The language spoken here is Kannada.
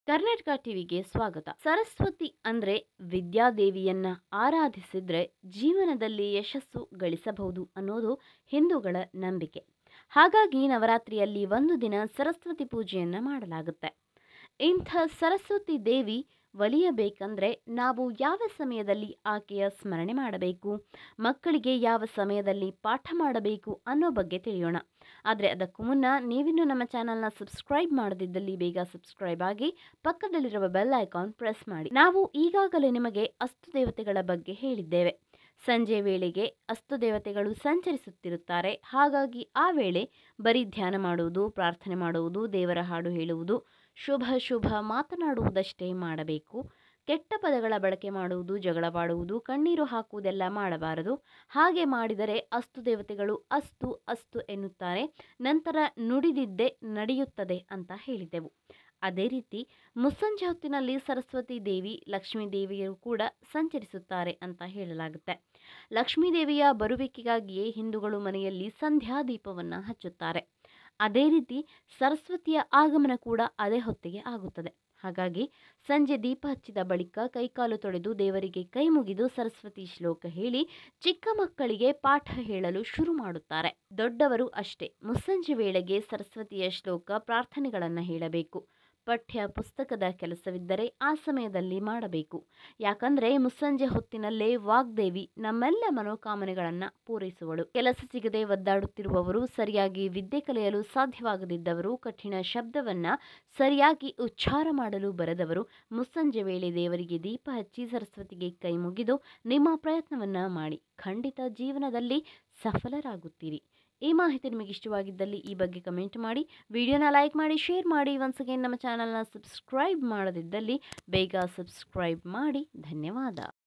ಕರ್ನಾಟಕ ಟಿವಿಗೆ ಸ್ವಾಗತ ಸರಸ್ವತಿ ಅಂದ್ರೆ ವಿದ್ಯಾದೇವಿಯನ್ನ ಆರಾಧಿಸಿದ್ರೆ ಜೀವನದಲ್ಲಿ ಯಶಸ್ಸು ಗಳಿಸಬಹುದು ಅನ್ನೋದು ಹಿಂದೂಗಳ ನಂಬಿಕೆ ಹಾಗಾಗಿ ನವರಾತ್ರಿಯಲ್ಲಿ ಒಂದು ದಿನ ಸರಸ್ವತಿ ಪೂಜೆಯನ್ನ ಮಾಡಲಾಗುತ್ತೆ ಇಂಥ ಸರಸ್ವತಿ ದೇವಿ ಒಲಿಯಬೇಕಂದ್ರೆ ನಾವು ಯಾವ ಸಮಯದಲ್ಲಿ ಆಕೆಯ ಸ್ಮರಣೆ ಮಾಡಬೇಕು ಮಕ್ಕಳಿಗೆ ಯಾವ ಸಮಯದಲ್ಲಿ ಪಾಠ ಮಾಡಬೇಕು ಅನ್ನೋ ಬಗ್ಗೆ ತಿಳಿಯೋಣ ಆದರೆ ಅದಕ್ಕೂ ಮುನ್ನ ನೀವಿನ್ನೂ ನಮ್ಮ ಚಾನಲ್ನ ಸಬ್ಸ್ಕ್ರೈಬ್ ಮಾಡದಿದ್ದಲ್ಲಿ ಬೇಗ ಸಬ್ಸ್ಕ್ರೈಬ್ ಆಗಿ ಪಕ್ಕದಲ್ಲಿರುವ ಬೆಲ್ ಐಕಾನ್ ಪ್ರೆಸ್ ಮಾಡಿ ನಾವು ಈಗಾಗಲೇ ನಿಮಗೆ ಅಸ್ತು ದೇವತೆಗಳ ಬಗ್ಗೆ ಹೇಳಿದ್ದೇವೆ ಸಂಜೆ ವೇಳೆಗೆ ಅಸ್ತು ದೇವತೆಗಳು ಸಂಚರಿಸುತ್ತಿರುತ್ತಾರೆ ಹಾಗಾಗಿ ಆ ವೇಳೆ ಬರೀ ಧ್ಯಾನ ಮಾಡುವುದು ಪ್ರಾರ್ಥನೆ ಮಾಡುವುದು ದೇವರ ಹಾಡು ಹೇಳುವುದು ಶುಭ ಶುಭ ಮಾತನಾಡುವುದಷ್ಟೇ ಮಾಡಬೇಕು ಕೆಟ್ಟ ಪದಗಳ ಬಳಕೆ ಮಾಡುವುದು ಜಗಳವಾಡುವುದು ಕಣ್ಣೀರು ಹಾಕುವುದೆಲ್ಲ ಮಾಡಬಾರದು ಹಾಗೆ ಮಾಡಿದರೆ ಅಸ್ತು ದೇವತೆಗಳು ಅಸ್ತು ಅಸ್ತು ಎನ್ನುತ್ತಾರೆ ನಂತರ ನುಡಿದಿದ್ದೇ ನಡೆಯುತ್ತದೆ ಅಂತ ಹೇಳಿದೆವು ಅದೇ ರೀತಿ ಮುಸ್ಸಂಜೆ ಹೊತ್ತಿನಲ್ಲಿ ಸರಸ್ವತಿ ದೇವಿ ಲಕ್ಷ್ಮೀ ದೇವಿಯರು ಕೂಡ ಸಂಚರಿಸುತ್ತಾರೆ ಅಂತ ಹೇಳಲಾಗುತ್ತೆ ಲಕ್ಷ್ಮೀ ದೇವಿಯ ಬರುವಿಕೆಗಾಗಿಯೇ ಹಿಂದೂಗಳು ಮನೆಯಲ್ಲಿ ಸಂಧ್ಯಾ ದೀಪವನ್ನು ಹಚ್ಚುತ್ತಾರೆ ಅದೇ ರೀತಿ ಸರಸ್ವತಿಯ ಆಗಮನ ಕೂಡ ಅದೇ ಹೊತ್ತಿಗೆ ಆಗುತ್ತದೆ ಹಾಗಾಗಿ ಸಂಜೆ ದೀಪ ಹಚ್ಚಿದ ಬಳಿಕ ಕೈಕಾಲು ತೊಳೆದು ದೇವರಿಗೆ ಕೈ ಮುಗಿದು ಸರಸ್ವತಿ ಶ್ಲೋಕ ಹೇಳಿ ಚಿಕ್ಕ ಮಕ್ಕಳಿಗೆ ಪಾಠ ಹೇಳಲು ಶುರು ಮಾಡುತ್ತಾರೆ ದೊಡ್ಡವರು ಅಷ್ಟೇ ಮುಸ್ಸಂಜೆ ವೇಳೆಗೆ ಸರಸ್ವತಿಯ ಶ್ಲೋಕ ಪ್ರಾರ್ಥನೆಗಳನ್ನು ಹೇಳಬೇಕು ಪಠ್ಯ ಪುಸ್ತಕದ ಕೆಲಸವಿದ್ದರೆ ಆ ಸಮಯದಲ್ಲಿ ಮಾಡಬೇಕು ಯಾಕಂದ್ರೆ ಮುಸ್ಸಂಜೆ ಹೊತ್ತಿನಲ್ಲೇ ವಾಗ್ದೇವಿ ನಮ್ಮೆಲ್ಲ ಮನೋಕಾಮನೆಗಳನ್ನು ಪೂರೈಸುವಳು ಕೆಲಸ ಸಿಗದೆ ಒದ್ದಾಡುತ್ತಿರುವವರು ಸರಿಯಾಗಿ ವಿದ್ಯೆ ಕಲಿಯಲು ಸಾಧ್ಯವಾಗದಿದ್ದವರು ಕಠಿಣ ಶಬ್ದವನ್ನ ಸರಿಯಾಗಿ ಉಚ್ಚಾರ ಮಾಡಲು ಬರದವರು ಮುಸ್ಸಂಜೆ ವೇಳೆ ದೇವರಿಗೆ ದೀಪ ಹಚ್ಚಿ ಸರಸ್ವತಿಗೆ ಕೈ ಮುಗಿದು ನಿಮ್ಮ ಪ್ರಯತ್ನವನ್ನ ಮಾಡಿ ಖಂಡಿತ ಜೀವನದಲ್ಲಿ ಸಫಲರಾಗುತ್ತೀರಿ ಈ ಮಾಹಿತಿ ನಿಮಗೆ ಇಷ್ಟವಾಗಿದ್ದಲ್ಲಿ ಈ ಬಗ್ಗೆ ಕಮೆಂಟ್ ಮಾಡಿ ವಿಡಿಯೋನ ಲೈಕ್ ಮಾಡಿ ಶೇರ್ ಮಾಡಿ ಒನ್ಸ್ ಅಗೇನ್ ನಮ್ಮ ಚಾನಲ್ನ ಸಬ್ಸ್ಕ್ರೈಬ್ ಮಾಡದಿದ್ದಲ್ಲಿ ಬೇಗ ಸಬ್ಸ್ಕ್ರೈಬ್ ಮಾಡಿ ಧನ್ಯವಾದ